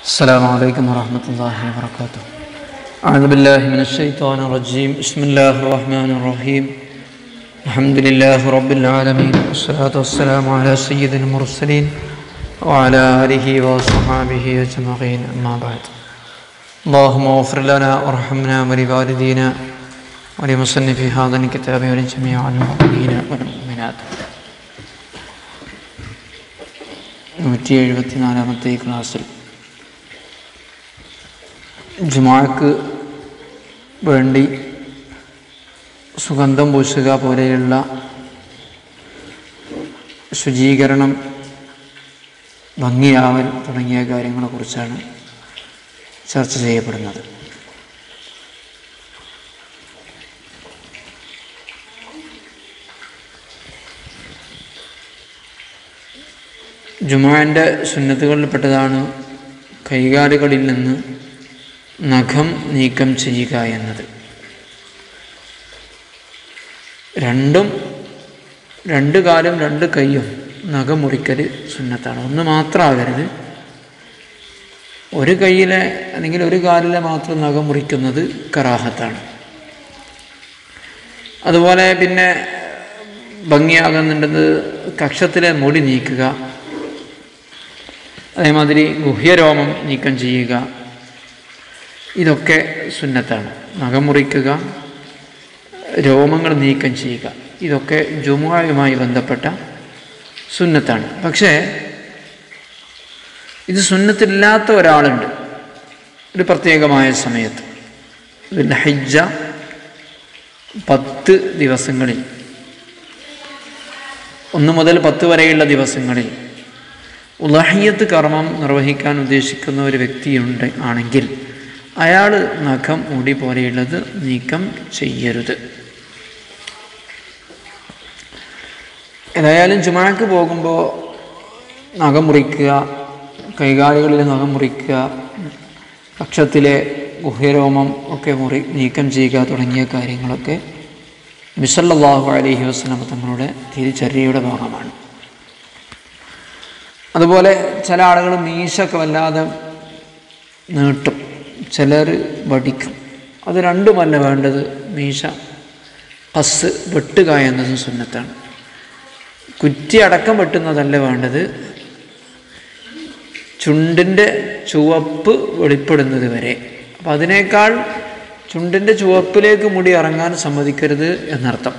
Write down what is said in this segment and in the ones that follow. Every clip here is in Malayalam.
السلام عليكم ورحمة الله وبركاته أعوذ بالله من الشيطان الرجيم بسم الله الرحمن الرحيم الحمد لله رب العالمين والصلاة والسلام على سيد المرسلين وعلى آله وصحابه أجمعين أما بعد اللهم اغفر لنا وارحمنا ولوالدينا ولمصنف هذا الكتاب ولجميع المؤمنين والمؤمنات നൂറ്റി എഴുപത്തി നാലാമത്തെ ഈ ക്ലാസ്സിൽ ജുമാക്ക് വേണ്ടി സുഗന്ധം പൂശുക പോലെയുള്ള ശുചീകരണം ഭംഗിയാവൽ തുടങ്ങിയ കാര്യങ്ങളെക്കുറിച്ചാണ് ചർച്ച ചെയ്യപ്പെടുന്നത് ജുമാൻ്റെ സുന്നത്തുകളിൽപ്പെട്ടതാണ് കൈകാലുകളിൽ നിന്ന് നഖം നീക്കം ചെയ്യുക എന്നത് രണ്ടും രണ്ട് കാലും രണ്ട് കൈയും നഖം മുറിക്കൽ സുന്നത്താണ് ഒന്ന് മാത്രമാകരുത് ഒരു കൈയിലെ അല്ലെങ്കിൽ ഒരു കാലിലെ മാത്രം നഖം മുറിക്കുന്നത് കറാഹത്താണ് അതുപോലെ പിന്നെ ഭംഗിയാകുന്നുണ്ടത് കക്ഷത്തിലെ മുടി നീക്കുക അതേമാതിരി ഗുഹ്യരോമം നീക്കം ചെയ്യുക ഇതൊക്കെ സുന്നത്താണ് നഖം മുറിക്കുക രോമങ്ങൾ നീക്കം ചെയ്യുക ഇതൊക്കെ ജുമുഅയുമായി ബന്ധപ്പെട്ട സുന്നത്താണ് പക്ഷേ ഇത് സുന്നത്തില്ലാത്ത ഒരാളുണ്ട് ഒരു പ്രത്യേകമായ സമയത്ത് ഇതിൽ ഹജ്ജ പത്ത് ദിവസങ്ങളിൽ ഒന്ന് മുതൽ പത്ത് വരെയുള്ള ദിവസങ്ങളിൽ ഉലഹിയത്ത് കർമ്മം നിർവഹിക്കാൻ ഉദ്ദേശിക്കുന്ന ഒരു വ്യക്തിയുണ്ട് ആണെങ്കിൽ അയാൾ നഖം മുടി പോലെയുള്ളത് നീക്കം ചെയ്യരുത് ഏതായാലും ചുമഴക്ക് പോകുമ്പോൾ നഖം മുറിക്കുക കൈകാലുകളിൽ നഖം മുറിക്കുക കക്ഷത്തിലെ ഗുഹ്യരോമം ഒക്കെ മുറി നീക്കം ചെയ്യുക തുടങ്ങിയ കാര്യങ്ങളൊക്കെ മിസല്ലാഹു അലഹി വസ്ലം തങ്ങളുടെ തിരിച്ചറിയയുടെ ഭാഗമാണ് അതുപോലെ ചില ആളുകൾ മീശൊക്കെ വല്ലാതെ നീട്ടും ചിലർ വടിക്കും അത് രണ്ടുമല്ല വേണ്ടത് മീശ പസ് വെട്ടുക എന്നത് സുന്നത്താണ് കുറ്റി അടക്കം വെട്ടുന്നതല്ല വേണ്ടത് ചുണ്ടിൻ്റെ ചുവപ്പ് വെളിപ്പെടുന്നത് വരെ അപ്പം അതിനേക്കാൾ ചുണ്ടിൻ്റെ ചുവപ്പിലേക്ക് മുടി ഇറങ്ങാൻ സമ്മതിക്കരുത് എന്നർത്ഥം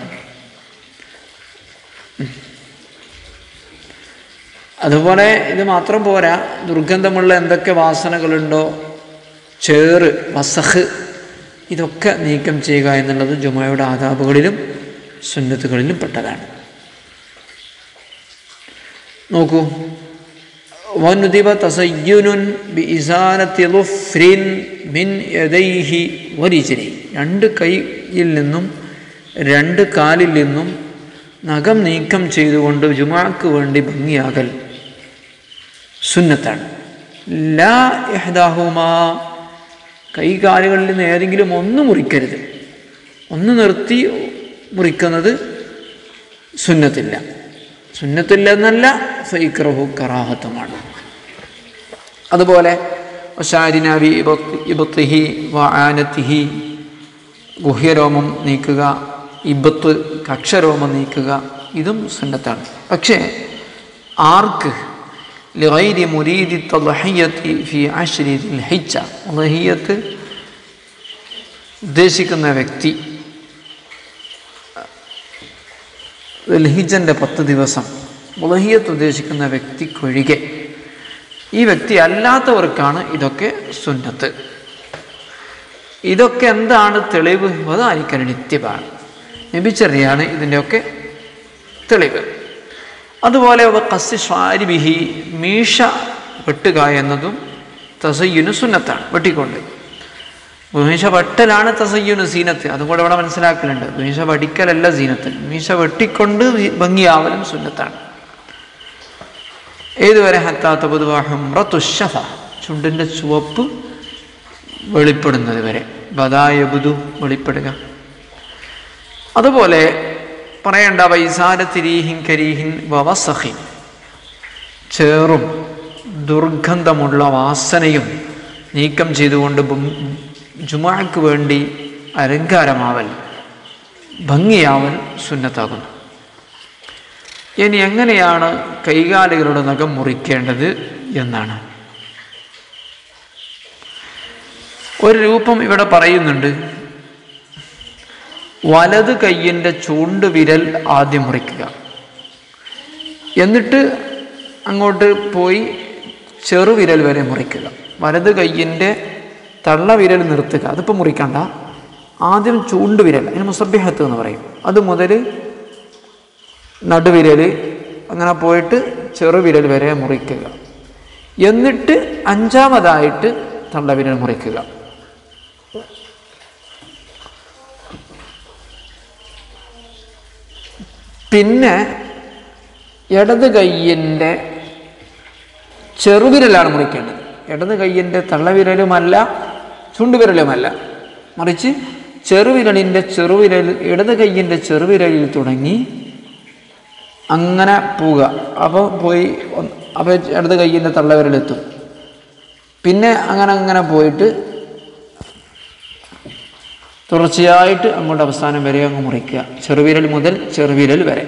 അതുപോലെ ഇത് മാത്രം പോരാ ദുർഗന്ധമുള്ള എന്തൊക്കെ വാസനകളുണ്ടോ ചേറ് വസഹ് ഇതൊക്കെ നീക്കം ചെയ്യുക എന്നുള്ളത് ജുമയുടെ ആദാബുകളിലും സുന്നത്തുകളിലും പെട്ടതാണ് നോക്കൂ വനുദിവ തസയ്യുനുൻ ബി ഇസാനത്തി ലുഫ്രിൻ മിൻ യദൈഹി വരിചരി രണ്ട് കൈയിൽ നിന്നും രണ്ട് കാലിൽ നിന്നും നഖം നീക്കം ചെയ്തുകൊണ്ട് ജുമാക്ക് വേണ്ടി ഭംഗിയാകൽ സുന്നത്താണ് ലാ ഇഹ്ദാഹുമാ കൈകാലുകളിൽ നിന്ന് ഏതെങ്കിലും ഒന്ന് മുറിക്കരുത് ഒന്ന് നിർത്തി മുറിക്കുന്നത് സുന്നത്തില്ല സുന്നത്തില്ലെന്നല്ല ഫൈക്രഹു കറാഹത്തുമാണ് അതുപോലെ ഷാരിനാവി ഇബത്തിഹി വാനത്തിഹി ഗുഹ്യരോമം നീക്കുക ഇബത്ത് കക്ഷരോമം നീക്കുക ഇതും സുന്നത്താണ് പക്ഷേ ആർക്ക് ലൈരി മുരീദി തലഹയ്യത്തി ഫി അശ്രി ഹിച്ച ലഹിയത്ത് ഉദ്ദേശിക്കുന്ന വ്യക്തി ലഹിജൻ്റെ പത്ത് ദിവസം ഉലഹിയത്ത് ഉദ്ദേശിക്കുന്ന വ്യക്തിക്കൊഴികെ ഈ വ്യക്തി അല്ലാത്തവർക്കാണ് ഇതൊക്കെ സുന്നത്ത് ഇതൊക്കെ എന്താണ് തെളിവ് അതായിരിക്കണം നിത്യമാണ് നബിച്ചറിയാണ് ഇതിൻ്റെയൊക്കെ തെളിവ് അതുപോലെ കസ് ഷാരിബിഹി മീഷ വെട്ടുക എന്നതും തസയ്യുന് സുന്നത്താണ് വെട്ടിക്കൊണ്ട് മീശ വെട്ടലാണ് തസയ്യുന് സീനത്ത് അതും കൂടെ ഇവിടെ മനസ്സിലാക്കലുണ്ട് മീശ വടിക്കലല്ല സീനത്ത് മീശ വെട്ടിക്കൊണ്ട് ഭംഗിയാവലും സുന്നത്താണ് ഏതുവരെ ഹത്താത്ത പൊതുവാഹം റത്തുഷഫ ചുണ്ടിൻ്റെ ചുവപ്പ് വെളിപ്പെടുന്നത് വരെ ബദായബുദു വെളിപ്പെടുക അതുപോലെ പറയേണ്ട വൈസാരത്തിരീഹിൻ കരീഹിൻ വവസഹിൻ ചേറും ദുർഗന്ധമുള്ള വാസനയും നീക്കം ചെയ്തുകൊണ്ട് ബും- ജുമാക്ക് വേണ്ടി അലങ്കാരമാവൽ ഭംഗിയാവൽ സുന്നത്താകുന്നു ഇനി എങ്ങനെയാണ് കൈകാലുകളുടെ നഖം മുറിക്കേണ്ടത് എന്നാണ് ഒരു രൂപം ഇവിടെ പറയുന്നുണ്ട് വലത് കൈയിൻ്റെ ചൂണ്ടുവിരൽ ആദ്യം മുറിക്കുക എന്നിട്ട് അങ്ങോട്ട് പോയി ചെറുവിരൽ വരെ മുറിക്കുക വലത് കൈയിൻ്റെ തള്ളവിരൽ നിർത്തുക അതിപ്പോൾ മുറിക്കണ്ട ആദ്യം ചൂണ്ടുവിരൽ അതിന് മുസബിഹത്ത് എന്ന് പറയും അത് മുതൽ നടുവിരൽ അങ്ങനെ പോയിട്ട് ചെറുവിരൽ വരെ മുറിക്കുക എന്നിട്ട് അഞ്ചാമതായിട്ട് തള്ളവിരൽ മുറിക്കുക പിന്നെ ഇടത് കൈയിൻ്റെ ചെറുവിരലാണ് മുറിക്കേണ്ടത് ഇടത് കൈയിൻ്റെ തള്ളവിരലുമല്ല ചുണ്ടുവിരലുമല്ല മറിച്ച് ചെറുവിരലിൻ്റെ ചെറുവിരൽ ഇടത് കൈയിൻ്റെ ചെറുവിരലിൽ തുടങ്ങി അങ്ങനെ പോവുക അപ്പോൾ പോയി ഒന്ന് അപ്പോൾ ഇടത് കൈയിൻ്റെ തള്ളവിരലെത്തും പിന്നെ അങ്ങനെ അങ്ങനെ പോയിട്ട് തുടർച്ചയായിട്ട് അങ്ങോട്ട് അവസാനം വരെ അങ്ങ് മുറിക്കുക ചെറുവിരൽ മുതൽ ചെറുവിരൽ വരെ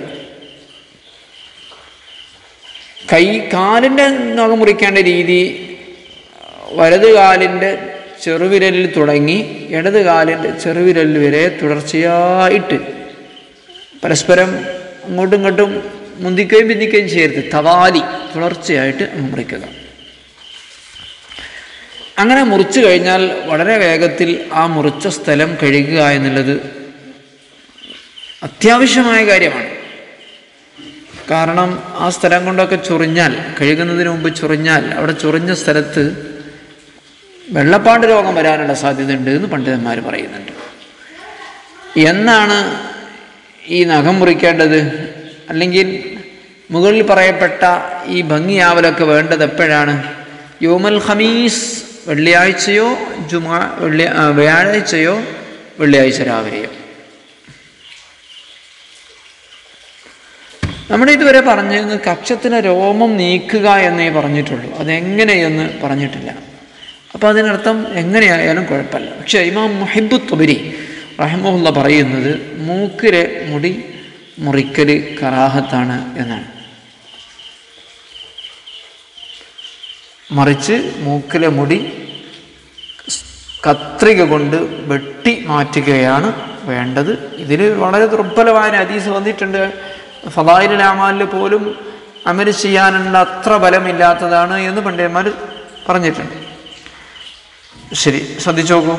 കൈ കാലിൻ്റെ നഖം മുറിക്കേണ്ട രീതി വലത് കാലിൻ്റെ ചെറുവിരലിൽ തുടങ്ങി ഇടത് കാലിൻ്റെ ചെറുവിരലിൽ വരെ തുടർച്ചയായിട്ട് പരസ്പരം അങ്ങോട്ടും ഇങ്ങോട്ടും മുന്തിക്കുകയും പിന്തിക്കുകയും ചെയ്യരുത് തവാലി തുടർച്ചയായിട്ട് അങ്ങ് മുറിക്കുക അങ്ങനെ മുറിച്ചു കഴിഞ്ഞാൽ വളരെ വേഗത്തിൽ ആ മുറിച്ച സ്ഥലം കഴുകുക എന്നുള്ളത് അത്യാവശ്യമായ കാര്യമാണ് കാരണം ആ സ്ഥലം കൊണ്ടൊക്കെ ചൊറിഞ്ഞാൽ കഴുകുന്നതിന് മുമ്പ് ചൊറിഞ്ഞാൽ അവിടെ ചൊറിഞ്ഞ സ്ഥലത്ത് വെള്ളപ്പാണ്ട് രോഗം വരാനുള്ള സാധ്യതയുണ്ട് എന്ന് പണ്ഡിതന്മാർ പറയുന്നുണ്ട് എന്നാണ് ഈ നഖം മുറിക്കേണ്ടത് അല്ലെങ്കിൽ മുകളിൽ പറയപ്പെട്ട ഈ ഭംഗിയാവലൊക്കെ വേണ്ടത് എപ്പോഴാണ് യോമൽ ഖമീസ് വെള്ളിയാഴ്ചയോ ജുമാ വെള്ളി ആ, വ്യാഴാഴ്ചയോ വെള്ളിയാഴ്ച രാവിലെയോ നമ്മുടെ ഇതുവരെ പറഞ്ഞത് കക്ഷത്തിന് രോമം നീക്കുക എന്നേ പറഞ്ഞിട്ടുള്ളൂ അതെങ്ങനെയെന്ന് പറഞ്ഞിട്ടില്ല അപ്പോൾ അതിനർത്ഥം എങ്ങനെയായാലും കുഴപ്പമില്ല പക്ഷേ ഇമാം മുഹിബു തുബരി റഹമുല്ല പറയുന്നത് മൂക്കിലെ മുടി മുറിക്കൽ കറാഹത്താണ് എന്നാണ് മറിച്ച് മൂക്കിലെ മുടി കത്രിക കൊണ്ട് വെട്ടി മാറ്റുകയാണ് വേണ്ടത് ഇതിൽ വളരെ ദുർബലമായ ഒരു ഹദീസ് വന്നിട്ടുണ്ട് ഫലായിലെ അമാലിൽ പോലും അമൽ ചെയ്യാനുള്ള അത്ര ബലമില്ലാത്തതാണ് എന്ന് പണ്ഡിതന്മാർ പറഞ്ഞിട്ടുണ്ട് ശരി ശ്രദ്ധിച്ചു നോക്കൂ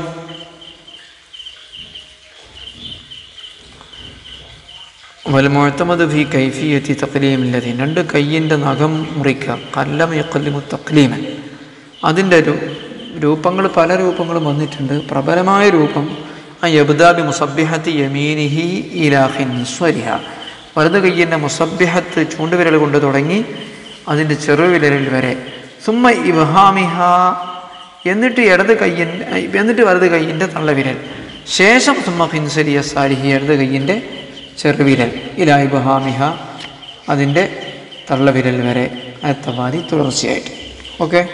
വൽമുഴത്തമത് ഫി കൈഫിയത്തി തക്ലീമില്ലതി രണ്ട് കയ്യിൻ്റെ നഖം മുറിക്കുക കല്ലം യക്കല്ലിമു തക്ലീമൻ അതിൻ്റെ ഒരു രൂപങ്ങൾ പല രൂപങ്ങളും വന്നിട്ടുണ്ട് പ്രബലമായ രൂപം ആ യബ്ദാബി മുസബിഹത്ത് യമീനിഹി ഇലാഹിൻ സ്വരിഹ വലത് കയ്യിൻ്റെ മുസബിഹത്ത് ചൂണ്ടുവിരൽ കൊണ്ട് തുടങ്ങി അതിൻ്റെ ചെറുവിരലിൽ വരെ സുമ്മ ഇബ്ഹാമിഹ എന്നിട്ട് ഇടത് കയ്യിൻ്റെ എന്നിട്ട് വലത് കയ്യിൻ്റെ തള്ളവിരൽ ശേഷം സുമ്മ ഫിൻസലിയ സാലിഹി ഇടത് കയ്യിൻ്റെ ചെറുവിരൽ ഇലാ ഇബ്ഹാമിഹ അതിൻ്റെ തള്ളവിരൽ വരെ അത്തവാദി തുടർച്ചയായിട്ട് ഓക്കെ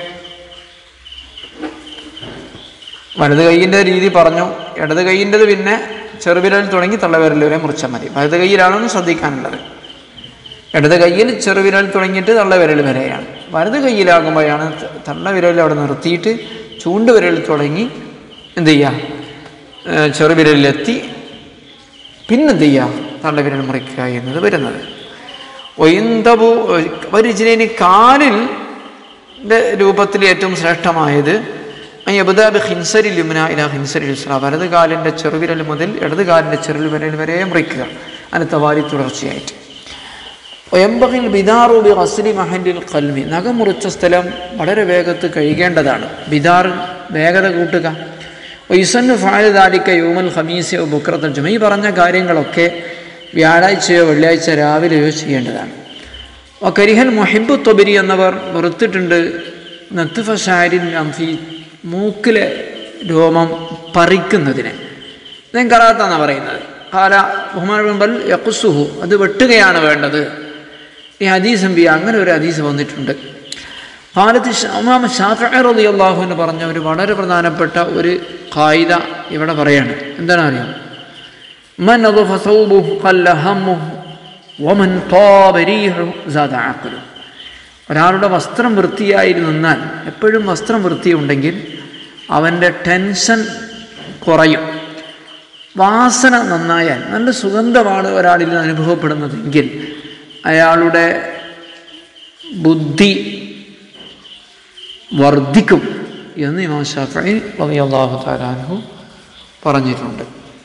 വലത് കൈയിൻ്റെ രീതി പറഞ്ഞു ഇടത് കൈയിൻ്റെത് പിന്നെ ചെറുവിരൽ തുടങ്ങി തള്ളവിരൽ വരെ മുറിച്ചാൽ മതി വലത് കൈയിലാണെന്ന് ശ്രദ്ധിക്കാനുള്ളത് ഇടത് കൈയിൽ ചെറുവിരൽ തുടങ്ങിയിട്ട് തള്ളവിരൽ വരെയാണ് വലത് കൈയിലാകുമ്പോഴാണ് ത- തള്ളവിരൽ അവിടെ നിർത്തിയിട്ട് ചൂണ്ടുവിരൽ തുടങ്ങി എന്ത് ചെയ്യുക ഏഹ് ചെറുവിരലിലെത്തി പിന്നെന്ത് ചെയ്യുക തള്ളവിരൽ മുറിക്കുക എന്നത് വരുന്നത് ഒയിന്തബു ഒരു ജിനേന് കാലിൽ ന്റെ രൂപത്തിൽ ഏറ്റവും ശ്രേഷ്ഠമായത് അബുദാബ് ഹിൻസരി ലുമിന ഇല ഹിൻസരി ലുസ്ര വലത് കാലിൻ്റെ ചെറുവിരൽ മുതൽ ഇടത് കാലിൻ്റെ ചെറുവിരൽ വരെ മുറിക്കുക അനുത്തവാരി തുടർച്ചയായിട്ട് ഒയമ്പകിൽ ബിദാറുബി അസ്ലി മഹലിൽ കൽമി നഖം മുറിച്ച സ്ഥലം വളരെ വേഗത്ത് കഴിയേണ്ടതാണ് ബിദാർ വേഗത കൂട്ടുക വൈസന്നു ഫായദാലിക്ക യൂമൽ ഖമീസയോ ബുക്രത്തൽ ജുമ ഈ പറഞ്ഞ കാര്യങ്ങളൊക്കെ വ്യാഴാഴ്ചയോ വെള്ളിയാഴ്ച രാവിലെയോ ചെയ്യേണ്ടതാണ് കരിഹൽ മൊഹിബു തൊബരി എന്നവർ വെറുത്തിട്ടുണ്ട് നത്തുഫ ഷാരിൻ അംഫി മൂക്കിലെ രോമം പറിക്കുന്നതിന് ഞാൻ കറാത്താണ് പറയുന്നത് കാല ബഹുമാൻ യക്കുസുഹു അത് വെട്ടുകയാണ് വേണ്ടത് ഈ ഹദീസ് എംബി അങ്ങനെ ഒരു ഹദീസ് വന്നിട്ടുണ്ട് ഹാലത്ത് ഇമാം ഷാഫി റളി അള്ളാഹുവിന് പറഞ്ഞ ഒരു വളരെ പ്രധാനപ്പെട്ട ഒരു ഖായിദ ഇവിടെ പറയാണ് എന്താണ് അറിയാം من نظف ثوبه قل همه ومن طاب ريحه زاد عقله ഒരാളുടെ വസ്ത്രം വൃത്തിയായി നിന്നാൽ എപ്പോഴും വസ്ത്രം വൃത്തിയുണ്ടെങ്കിൽ അവൻ്റെ ടെൻഷൻ കുറയും വാസന നന്നായാൽ നല്ല സുഗന്ധമാണ് ഒരാളിൽ നിന്ന് അനുഭവപ്പെടുന്നതെങ്കിൽ അയാളുടെ ബുദ്ധി വർദ്ധിക്കും എന്ന് ഇമാം ഷാഫി റളിയല്ലാഹു തആല അൻഹു പറഞ്ഞിട്ടുണ്ട്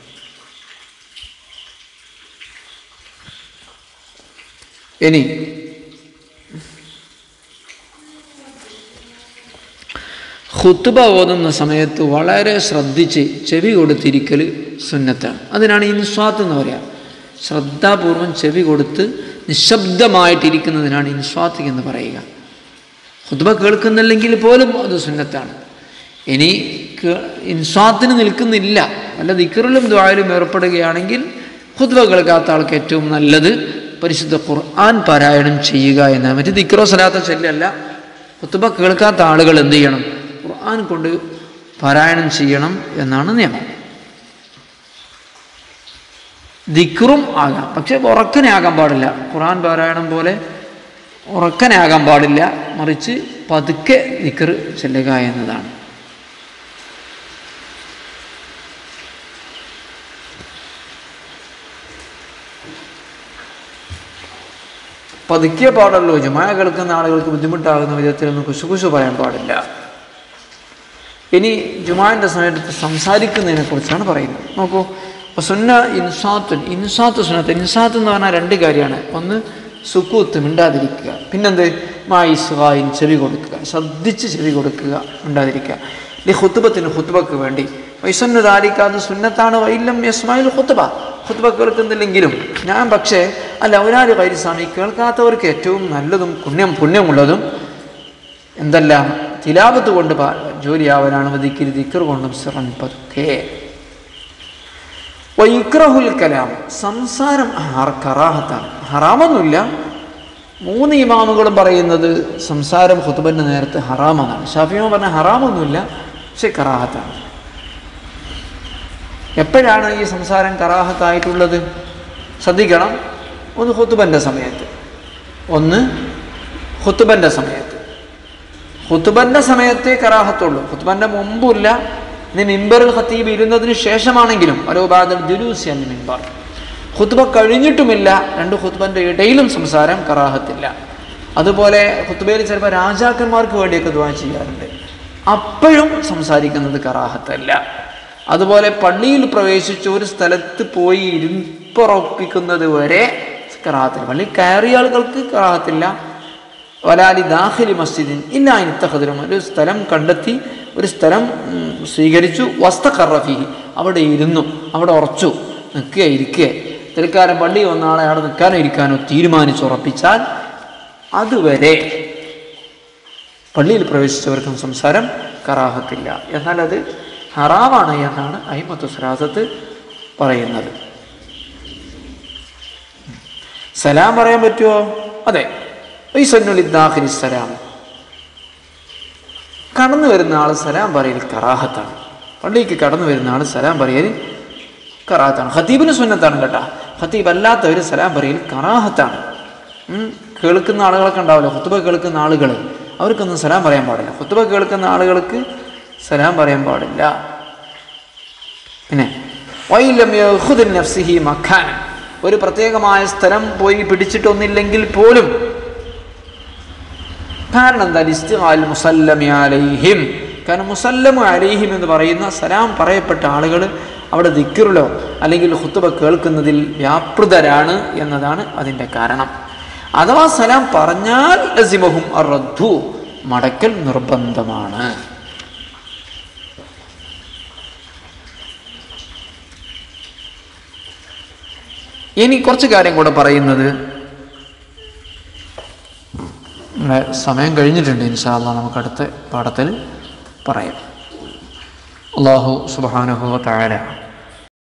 ഇനി ഖുത്തുബ ഓതുന്ന സമയത്ത് വളരെ ശ്രദ്ധിച്ച് ചെവി കൊടുത്തിരിക്കൽ സുന്നത്താണ് അതിനാണ് ഇൻസ്വാത്ത് എന്ന് പറയുക ശ്രദ്ധാപൂർവം ചെവി കൊടുത്ത് നിശബ്ദമായിട്ടിരിക്കുന്നതിനാണ് ഇൻസ്വാത്ത് എന്ന് പറയുക ഖുത്തുബ കേൾക്കുന്നില്ലെങ്കിൽ പോലും അത് സുന്നത്താണ് ഇനി ഇൻസ്വാത്തിന് നിൽക്കുന്നില്ല വല്ല ദിക്കറിലും ദ്വായിലും ഏർപ്പെടുകയാണെങ്കിൽ ഖുത്ബ കേൾക്കാത്ത ആൾക്ക് ഏറ്റവും നല്ലത് പരിശുദ്ധ ഖുർആൻ പാരായണം ചെയ്യുക എന്നാണ് മറ്റ് ദിക്റോ സലാത്ത ചൊല്ലല്ല ഖുത്ബ കേൾക്കാത്ത ആളുകൾ എന്ത് ചെയ്യണം ഖുർആൻ കൊണ്ട് പാരായണം ചെയ്യണം എന്നാണ് നിയമം ദിക്റും ആകാം പക്ഷെ ഉറക്കനെ ആകാൻ പാടില്ല ഖുർആൻ പാരായണം പോലെ ഉറക്കനെ ആകാൻ പാടില്ല മറിച്ച് പതുക്കെ ദിക്ർ ചെല്ലുക എന്നതാണ് പതുക്കിയ പാടുള്ളൂ ജുമായ കേൾക്കുന്ന ആളുകൾക്ക് ബുദ്ധിമുട്ടാകുന്ന വിധത്തിലൊന്നും കുശുകുശു പറയാൻ പാടില്ല ഇനി ജുമാൻ്റെ സമയത്ത് സംസാരിക്കുന്നതിനെ കുറിച്ചാണ് പറയുന്നത് നോക്കൂ അപ്പോൾ സുന്ന ഇൻസാത്തുൻ ഇൻസാത്ത് സുന്നത്ത് ഇൻസാത്ത് എന്ന് പറഞ്ഞാൽ രണ്ട് കാര്യമാണ് ഒന്ന് സുക്കൂത്ത് മിണ്ടാതിരിക്കുക പിന്നെന്ത് മായിസ്വായിൻ ചെവി കൊടുക്കുക ശ്രദ്ധിച്ച് ചെവി കൊടുക്കുക മിണ്ടാതിരിക്കുക ഈ ഹുത്തുബത്തിന് ഹുത്തുബക്ക് വേണ്ടി വൈസന്നു ദാലിക്കാത് സുന്നത്താണ് വൈലം യസ്മായിൽ ഹുത്തുബ ഹുത്തുബ കേൾക്കുന്നില്ലെങ്കിലും ഞാൻ പക്ഷേ അല്ല ഒരാൾ കൈരിസ്വാമി കേൾക്കാത്തവർക്ക് ഏറ്റവും നല്ലതും പുണ്യം പുണ്യമുള്ളതും എന്തെല്ലാം തിലാപത്ത് കൊണ്ട് ജോലിയാവാനാണ് ദിക്കിരി ദിക്കർ കൊണ്ടും സിറൻ പതുക്കെ വൈക്രഹുൽ കലാം സംസാരം കറാഹത്താണ് ഹറാമൊന്നുമില്ല മൂന്ന് ഇമാമുകളും പറയുന്നത് സംസാരം ഹുത്തുബൻ്റെ നേരത്തെ ഹറാമെന്നാണ് ഷാഫിമ പറഞ്ഞ ഹറാമൊന്നുമില്ല പക്ഷെ കറാഹത്താണ് എപ്പോഴാണ് ഈ സംസാരം കറാഹത്തായിട്ടുള്ളത് ശ്രദ്ധിക്കണം ഒന്ന് ഹുത്തുബൻ്റെ സമയത്ത് ഒന്ന് ഹുത്തുബൻ്റെ സമയത്ത് ഹുത്തുബൻ്റെ സമയത്തേ കറാഹത്തുള്ളൂ ഹുത്തുബൻ്റെ മുമ്പുമില്ല ഇനി മിമ്പറിൽ ഖത്തീബ് ഇരുന്നതിന് ശേഷമാണെങ്കിലും അലോബാദൽ ജുലൂസി അല്ല മിമ്പർ ഹുത്തുബ കഴിഞ്ഞിട്ടുമില്ല രണ്ട് ഹുത്തുബൻ്റെ ഇടയിലും സംസാരം കറാഹത്തില്ല അതുപോലെ ഹുത്തുബയിൽ ചിലപ്പോൾ രാജാക്കന്മാർക്ക് വേണ്ടിയൊക്കെ ദ്വാ ചെയ്യാറുണ്ട് അപ്പോഴും സംസാരിക്കുന്നത് കറാഹത്തല്ല അതുപോലെ പള്ളിയിൽ പ്രവേശിച്ച് ഒരു സ്ഥലത്ത് പോയി ഇരുപ്പുറപ്പിക്കുന്നത് വരെ കറാഹത്തില്ല പള്ളി കയറിയ ആളുകൾക്ക് കറാഹത്തില്ല വലാലി ദാഖിലി മസ്ജിദിൻ ഇല്ല ഇത്തഹദിലും ഒരു സ്ഥലം കണ്ടെത്തി ഒരു സ്ഥലം സ്വീകരിച്ചു വസ്ത കറഫിഹി അവിടെ ഇരുന്നു അവിടെ ഉറച്ചു നിൽക്കുക ഇരിക്കുക തൽക്കാലം പള്ളി വന്ന ആളെ അവിടെ നിൽക്കാനോ ഇരിക്കാനോ തീരുമാനിച്ചുറപ്പിച്ചാൽ അതുവരെ പള്ളിയിൽ പ്രവേശിച്ചവർക്കും സംസാരം കറാഹത്തില്ല എന്നാൽ അത് ഹറാമാണ് എന്നാണ് അഹിമത്ത് സലാസത്ത് പറയുന്നത് സലാം പറയാൻ പറ്റുമോ അതെ വൈസന്നുലിദ്ദാഖിലി സലാം കടന്നു വരുന്ന ആൾ സലാം പറയൽ കറാഹത്താണ് പള്ളിക്ക് കടന്നു വരുന്ന ആൾ സലാം പറയൽ കറാഹത്താണ് ഖത്തീബിന് സുന്നത്താണ് കേട്ടോ ഖത്തീബ് അല്ലാത്തവർ സലാം പറയൽ കറാഹത്താണ് കേൾക്കുന്ന ആളുകളൊക്കെ ഉണ്ടാവില്ല ഹുത്തുബ കേൾക്കുന്ന ആളുകൾ അവർക്കൊന്നും സലാം പറയാൻ പാടില്ല ഹുത്തുബ കേൾക്കുന്ന ആളുകൾക്ക് സലാം പറയാൻ പാടില്ല പിന്നെ വൈലം നഫ്സിഹി മഖാൻ ഒരു പ്രത്യേകമായ സ്ഥലം പോയി പിടിച്ചിട്ടൊന്നില്ലെങ്കിൽ പോലും കാരണം എന്താ ഇസ്തിഹാൽ മുസല്ലമി അലൈഹിം കാരണം മുസല്ലമു അലൈഹിം എന്ന് പറയുന്ന സലാം പറയപ്പെട്ട ആളുകൾ അവിടെ ദിക്കറിലോ അല്ലെങ്കിൽ ഹുത്തുബ കേൾക്കുന്നതിൽ വ്യാപൃതരാണ് എന്നതാണ് അതിൻ്റെ കാരണം അഥവാ സലാം പറഞ്ഞാൽ ലസിമഹും അറദ്ദു മടക്കൽ നിർബന്ധമാണ് ഇനി കുറച്ച് കാര്യം കൂടെ പറയുന്നത് നമ്മുടെ സമയം കഴിഞ്ഞിട്ടുണ്ട് ഇൻഷാല്ല നമുക്ക് അടുത്ത പാഠത്തിൽ പറയാം അള്ളാഹു സുബാനുഹു താര